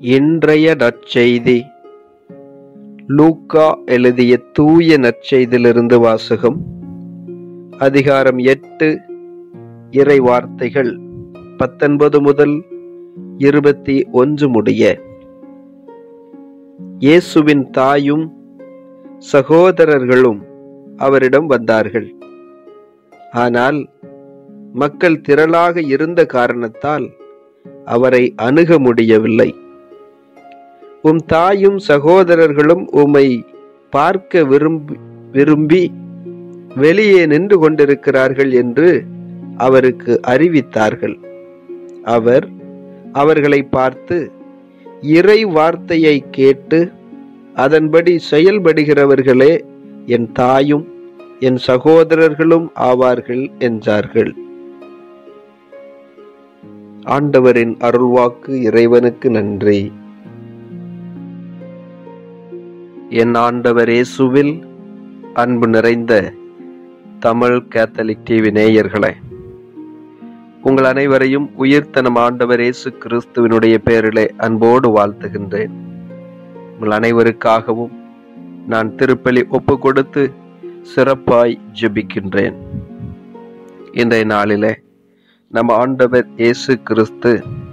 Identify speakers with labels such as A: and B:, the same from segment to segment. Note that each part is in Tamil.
A: இன்றைய நற்செய்தி லூக்கா எழுதிய தூய நற்செய்தியிலிருந்து வாசகம் அதிகாரம் எட்டு இறை வார்த்தைகள் பத்தொன்பது முதல் இருபத்தி ஒன்று முடிய இயேசுவின் தாயும் சகோதரர்களும் அவரிடம் வந்தார்கள் ஆனால் மக்கள் திரளாக இருந்த காரணத்தால் அவரை அணுக முடியவில்லை உம் தாயும் சகோதரர்களும் உம்மை பார்க்க விரும்பி விரும்பி வெளியே நின்று கொண்டிருக்கிறார்கள் என்று அவருக்கு அறிவித்தார்கள் அவர் அவர்களை பார்த்து இறை வார்த்தையை கேட்டு அதன்படி செயல்படுகிறவர்களே என் தாயும் என் சகோதரர்களும் ஆவார்கள் என்றார்கள் ஆண்டவரின் அருள்வாக்கு இறைவனுக்கு நன்றி என் ஆண்டவர் இயேசுவில் அன்பு நிறைந்த தமிழ் கேத்தலிக் டிவி நேயர்களே உங்கள் அனைவரையும் உயிர்த்தனம் ஆண்டவர் இயேசு கிறிஸ்துவினுடைய பேரிலே அன்போடு வாழ்த்துகின்றேன் உங்கள் அனைவருக்காகவும் நான் திருப்பலி ஒப்பு கொடுத்து சிறப்பாய் ஜெபிக்கின்றேன் இன்றைய நாளிலே நம்ம ஆண்டவர் இயேசு கிறிஸ்து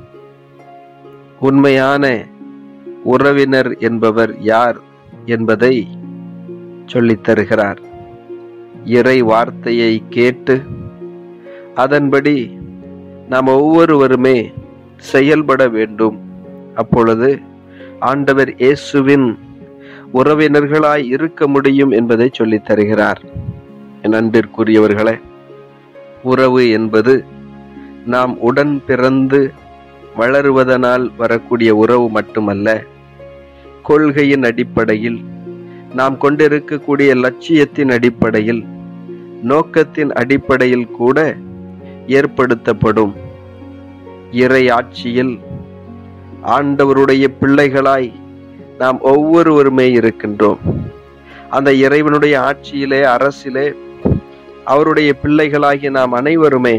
A: உண்மையான உறவினர் என்பவர் யார் என்பதை சொல்லித் தருகிறார் இறை வார்த்தையை கேட்டு அதன்படி நாம் ஒவ்வொருவருமே செயல்பட வேண்டும் அப்பொழுது ஆண்டவர் இயேசுவின் உறவினர்களாய் இருக்க முடியும் என்பதை சொல்லித் தருகிறார் என் அன்பிற்குரியவர்களே உறவு என்பது நாம் உடன் பிறந்து வளருவதனால் வரக்கூடிய உறவு மட்டுமல்ல கொள்கையின் அடிப்படையில் நாம் கொண்டிருக்கக்கூடிய லட்சியத்தின் அடிப்படையில் நோக்கத்தின் அடிப்படையில் கூட ஏற்படுத்தப்படும் இறை ஆட்சியில் ஆண்டவருடைய பிள்ளைகளாய் நாம் ஒவ்வொருவருமே இருக்கின்றோம் அந்த இறைவனுடைய ஆட்சியிலே அரசிலே அவருடைய பிள்ளைகளாகிய நாம் அனைவருமே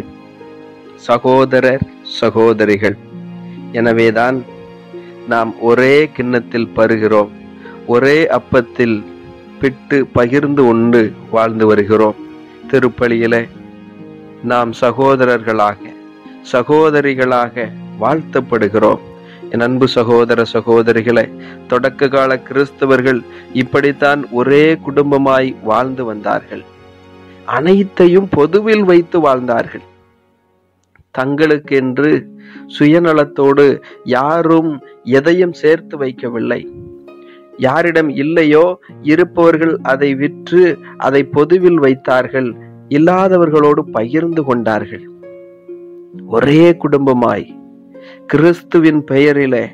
A: சகோதரர் சகோதரிகள் எனவேதான் நாம் ஒரே கிண்ணத்தில் பருகிறோம் ஒரே அப்பத்தில் பிட்டு பகிர்ந்து உண்டு வாழ்ந்து வருகிறோம் திருப்பலியில நாம் சகோதரர்களாக சகோதரிகளாக வாழ்த்தப்படுகிறோம் என் அன்பு சகோதர சகோதரிகளை தொடக்க கால கிறிஸ்தவர்கள் இப்படித்தான் ஒரே குடும்பமாய் வாழ்ந்து வந்தார்கள் அனைத்தையும் பொதுவில் வைத்து வாழ்ந்தார்கள் தங்களுக்கென்று சுயநலத்தோடு யாரும் எதையும் சேர்த்து வைக்கவில்லை யாரிடம் இல்லையோ இருப்பவர்கள் அதை விற்று அதை பொதுவில் வைத்தார்கள் இல்லாதவர்களோடு பகிர்ந்து கொண்டார்கள் ஒரே குடும்பமாய் கிறிஸ்துவின் பெயரிலே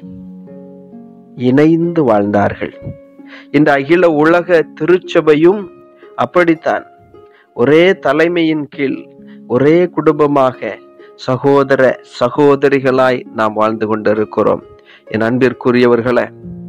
A: இணைந்து வாழ்ந்தார்கள் இந்த அகில உலக திருச்சபையும் அப்படித்தான் ஒரே தலைமையின் கீழ் ஒரே குடும்பமாக சகோதர சகோதரிகளாய் நாம் வாழ்ந்து கொண்டிருக்கிறோம் என் அன்பிற்குரியவர்களே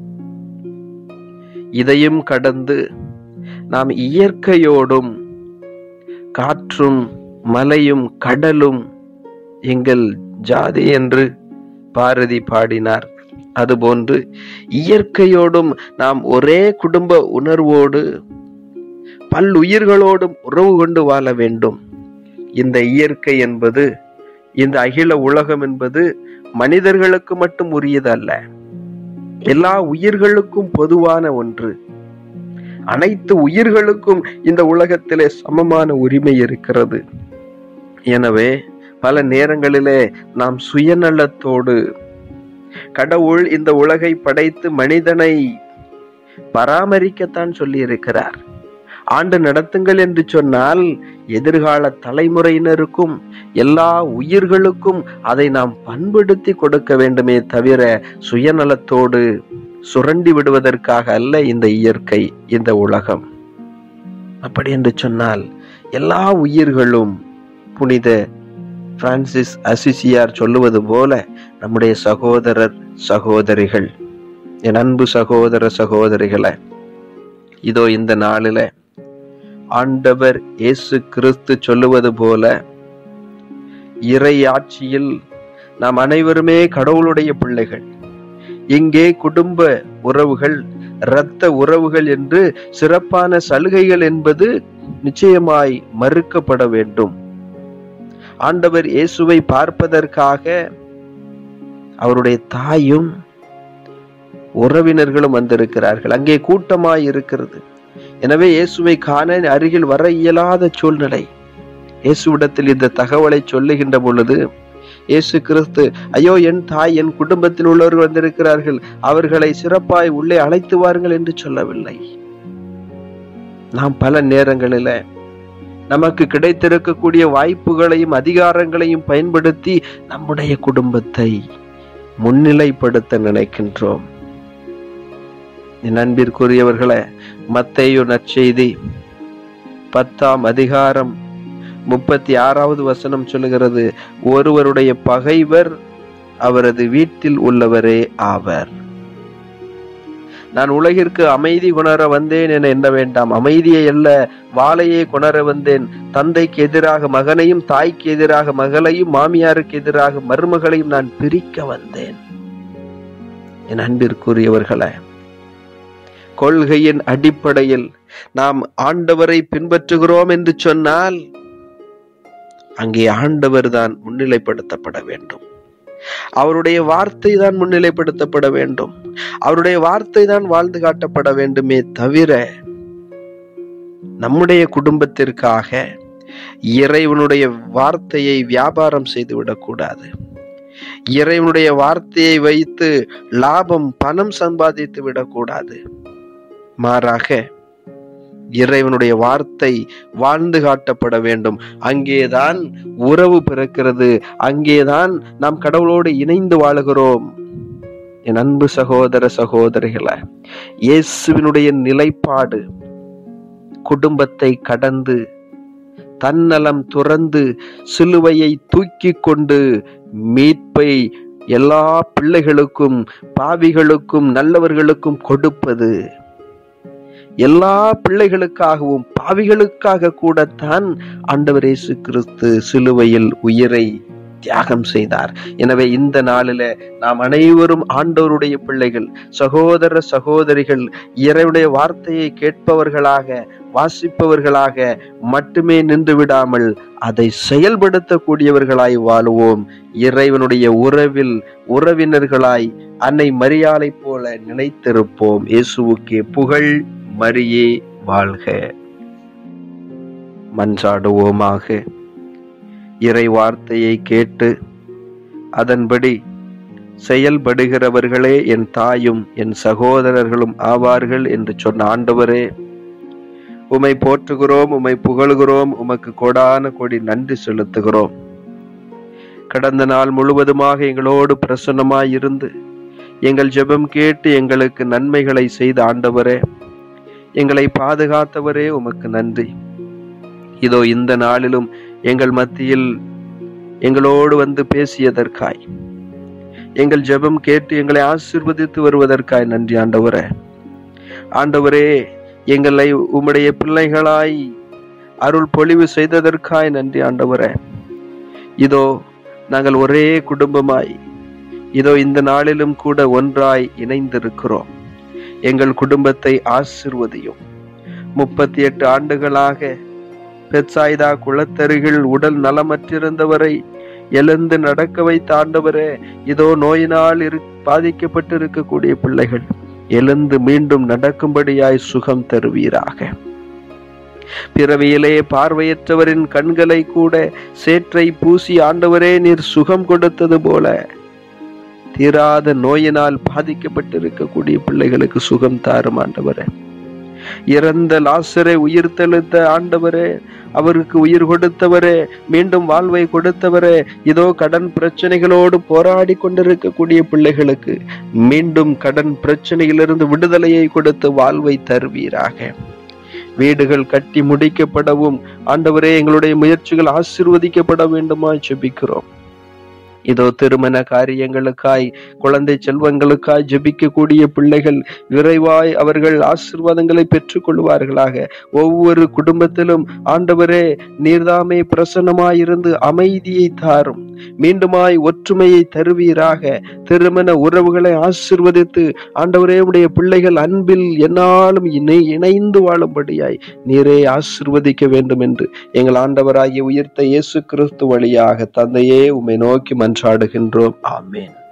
A: இதையும் கடந்து நாம் இயற்கையோடும் காற்றும் மலையும் கடலும் எங்கள் ஜாதி என்று பாரதி பாடினார் அதுபோன்று இயற்கையோடும் நாம் ஒரே குடும்ப உணர்வோடு பல்லுயிர்களோடும் உறவு கொண்டு வாழ வேண்டும் இந்த இயற்கை என்பது இந்த அகில உலகம் என்பது மனிதர்களுக்கு மட்டும் உரியதல்ல எல்லா உயிர்களுக்கும் பொதுவான ஒன்று அனைத்து உயிர்களுக்கும் இந்த உலகத்திலே சமமான உரிமை இருக்கிறது எனவே பல நேரங்களிலே நாம் சுயநலத்தோடு கடவுள் இந்த உலகை படைத்து மனிதனை பராமரிக்கத்தான் சொல்லி இருக்கிறார் ஆண்டு நடத்துங்கள் என்று சொன்னால் எதிர்கால தலைமுறையினருக்கும் எல்லா உயிர்களுக்கும் அதை நாம் பண்படுத்தி கொடுக்க வேண்டுமே தவிர சுயநலத்தோடு சுரண்டி விடுவதற்காக அல்ல இந்த இயற்கை இந்த உலகம் அப்படி என்று சொன்னால் எல்லா உயிர்களும் புனித பிரான்சிஸ் அசிசியார் சொல்லுவது போல நம்முடைய சகோதரர் சகோதரிகள் என் அன்பு சகோதர சகோதரிகளை இதோ இந்த நாளில ஆண்டவர் இயேசு கிறிஸ்து சொல்லுவது போல இறை ஆட்சியில் நாம் அனைவருமே கடவுளுடைய பிள்ளைகள் இங்கே குடும்ப உறவுகள் இரத்த உறவுகள் என்று சிறப்பான சலுகைகள் என்பது நிச்சயமாய் மறுக்கப்பட வேண்டும் ஆண்டவர் இயேசுவை பார்ப்பதற்காக அவருடைய தாயும் உறவினர்களும் வந்திருக்கிறார்கள் அங்கே கூட்டமாய் இருக்கிறது எனவே இயேசுவை காண அருகில் வர இயலாத சூழ்நிலை இயேசுவிடத்தில் இந்த தகவலை சொல்லுகின்ற பொழுது இயேசு கிறிஸ்து ஐயோ என் தாய் என் குடும்பத்தில் உள்ளவர்கள் வந்திருக்கிறார்கள் அவர்களை சிறப்பாய் உள்ளே அழைத்து வாருங்கள் என்று சொல்லவில்லை நாம் பல நேரங்களில நமக்கு கிடைத்திருக்கக்கூடிய வாய்ப்புகளையும் அதிகாரங்களையும் பயன்படுத்தி நம்முடைய குடும்பத்தை முன்னிலைப்படுத்த நினைக்கின்றோம் என் அன்பிற்குரியவர்களே மத்தேயு நற்செய்தி பத்தாம் அதிகாரம் முப்பத்தி ஆறாவது வசனம் சொல்லுகிறது ஒருவருடைய பகைவர் அவரது வீட்டில் உள்ளவரே ஆவர் நான் உலகிற்கு அமைதி கொணர வந்தேன் என எண்ண வேண்டாம் அமைதியை அல்ல வாளையே கொணர வந்தேன் தந்தைக்கு எதிராக மகனையும் தாய்க்கு எதிராக மகளையும் மாமியாருக்கு எதிராக மருமகளையும் நான் பிரிக்க வந்தேன் என் அன்பிற்குரியவர்களே கொள்கையின் அடிப்படையில் நாம் ஆண்டவரை பின்பற்றுகிறோம் என்று சொன்னால் அங்கே ஆண்டவர் தான் முன்னிலைப்படுத்தப்பட வேண்டும் அவருடைய வார்த்தை தான் முன்னிலைப்படுத்தப்பட வேண்டும் அவருடைய வார்த்தை தான் வாழ்ந்து காட்டப்பட வேண்டுமே தவிர நம்முடைய குடும்பத்திற்காக இறைவனுடைய வார்த்தையை வியாபாரம் செய்து விடக்கூடாது இறைவனுடைய வார்த்தையை வைத்து லாபம் பணம் சம்பாதித்து விடக்கூடாது மாறாக இறைவனுடைய வார்த்தை வாழ்ந்து காட்டப்பட வேண்டும் அங்கேதான் உறவு பிறக்கிறது அங்கேதான் நாம் கடவுளோடு இணைந்து வாழுகிறோம் என் அன்பு சகோதர சகோதரிகளை இயேசுவினுடைய நிலைப்பாடு குடும்பத்தை கடந்து தன்னலம் துறந்து சிலுவையை தூக்கி கொண்டு மீட்பை எல்லா பிள்ளைகளுக்கும் பாவிகளுக்கும் நல்லவர்களுக்கும் கொடுப்பது எல்லா பிள்ளைகளுக்காகவும் பாவிகளுக்காக கூடத்தான் ஆண்டவர் இயேசு கிறிஸ்து சிலுவையில் உயிரை தியாகம் செய்தார் எனவே இந்த நாளில நாம் அனைவரும் ஆண்டவருடைய பிள்ளைகள் சகோதர சகோதரிகள் இறைவனுடைய வார்த்தையை கேட்பவர்களாக வாசிப்பவர்களாக மட்டுமே நின்று விடாமல் அதை செயல்படுத்தக்கூடியவர்களாய் வாழுவோம் இறைவனுடைய உறவில் உறவினர்களாய் அன்னை மரியாதை போல நினைத்திருப்போம் இயேசுவுக்கே புகழ் மரியே வாழ்க மன்றாடுவோமாக இறை வார்த்தையை கேட்டு அதன்படி செயல்படுகிறவர்களே என் தாயும் என் சகோதரர்களும் ஆவார்கள் என்று சொன்ன ஆண்டவரே உமை போற்றுகிறோம் உமை புகழுகிறோம் உமக்கு கொடான கொடி நன்றி செலுத்துகிறோம் கடந்த நாள் முழுவதுமாக எங்களோடு பிரசன்னமாய் இருந்து எங்கள் ஜெபம் கேட்டு எங்களுக்கு நன்மைகளை செய்த ஆண்டவரே எங்களை பாதுகாத்தவரே உமக்கு நன்றி இதோ இந்த நாளிலும் எங்கள் மத்தியில் எங்களோடு வந்து பேசியதற்காய் எங்கள் ஜெபம் கேட்டு எங்களை ஆசிர்வதித்து வருவதற்காய் நன்றி ஆண்டவரே ஆண்டவரே எங்களை உம்முடைய பிள்ளைகளாய் அருள் பொழிவு செய்ததற்காய் நன்றி ஆண்டவரே இதோ நாங்கள் ஒரே குடும்பமாய் இதோ இந்த நாளிலும் கூட ஒன்றாய் இணைந்திருக்கிறோம் எங்கள் குடும்பத்தை ஆசிர்வதியும் முப்பத்தி எட்டு ஆண்டுகளாக பெட்சாய்தா குளத்தருகில் உடல் நலமற்றிருந்தவரை எழுந்து நடக்க வைத்த ஆண்டவரே இதோ நோயினால் இரு பாதிக்கப்பட்டு இருக்கக்கூடிய பிள்ளைகள் எழுந்து மீண்டும் நடக்கும்படியாய் சுகம் தருவீராக பிறவியிலே பார்வையற்றவரின் கண்களை கூட சேற்றை பூசி ஆண்டவரே நீர் சுகம் கொடுத்தது போல தீராத நோயினால் பாதிக்கப்பட்டிருக்கக்கூடிய பிள்ளைகளுக்கு சுகம் தாரும் ஆண்டவரே இறந்த லாசரை உயிர் தெளித்த ஆண்டவரே அவருக்கு உயிர் கொடுத்தவரே மீண்டும் வாழ்வை கொடுத்தவரே இதோ கடன் பிரச்சனைகளோடு போராடி கொண்டிருக்கக்கூடிய பிள்ளைகளுக்கு மீண்டும் கடன் பிரச்சனையிலிருந்து விடுதலையை கொடுத்து வாழ்வை தருவீராக வீடுகள் கட்டி முடிக்கப்படவும் ஆண்டவரே எங்களுடைய முயற்சிகள் ஆசிர்வதிக்கப்பட வேண்டுமா ஜெபிக்கிறோம் இதோ திருமண காரியங்களுக்காய் குழந்தை செல்வங்களுக்காய் ஜெபிக்கக்கூடிய பிள்ளைகள் விரைவாய் அவர்கள் ஆசீர்வாதங்களை பெற்றுக் கொள்வார்களாக ஒவ்வொரு குடும்பத்திலும் ஆண்டவரே நீர்தாமே பிரசன்னமாயிருந்து அமைதியை தாரும் மீண்டுமாய் ஒற்றுமையை தருவீராக திருமண உறவுகளை ஆசிர்வதித்து ஆண்டவரே உடைய பிள்ளைகள் அன்பில் என்னாலும் இணை இணைந்து வாழும்படியாய் நீரே ஆசிர்வதிக்க வேண்டும் என்று எங்கள் ஆண்டவராகிய உயிர்த்த இயேசு கிறிஸ்து வழியாக தந்தையே உம்மை நோக்கி மன்றாடுகின்றோம் ஆமென்